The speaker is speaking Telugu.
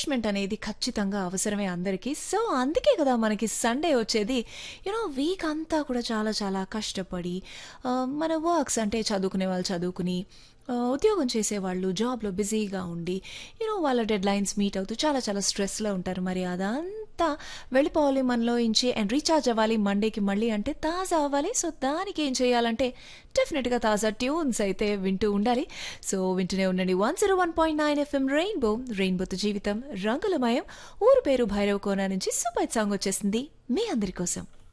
రిఫ్రెష్మెంట్ అనేది ఖచ్చితంగా అవసరమే అందరికీ సో అందుకే కదా మనకి సండే వచ్చేది యూనో వీక్ అంతా కూడా చాలా చాలా కష్టపడి ఆ, మన వర్క్స్ అంటే చదువుకునే వాళ్ళు చదువుకుని ఆ, ఉద్యోగం చేసేవాళ్ళు జాబ్లో బిజీగా ఉండి యూనో వాళ్ళ డెడ్ లైన్స్ మీట్ అవుతూ చాలా చాలా స్ట్రెస్లో ఉంటారు మరి అదంతా వెళ్ళిపోవాలి మనలో ఇంచి అండ్ రీఛార్జ్ అవ్వాలి మండేకి మళ్ళీ అంటే తాజా అవ్వాలి సో దానికి ఏం చేయాలంటే డెఫినెట్గా తాజా ట్యూన్స్ అయితే వింటూ ఉండాలి సో వింటూనే ఉండండి one zero one point nine FM Rainbow రెయిన్బోతో జీవితం రంగులమయం ఊరు పేరు భైరవ కోన నుంచి సూపర్ సాంగ్ వచ్చేసింది మీ అందరి కోసం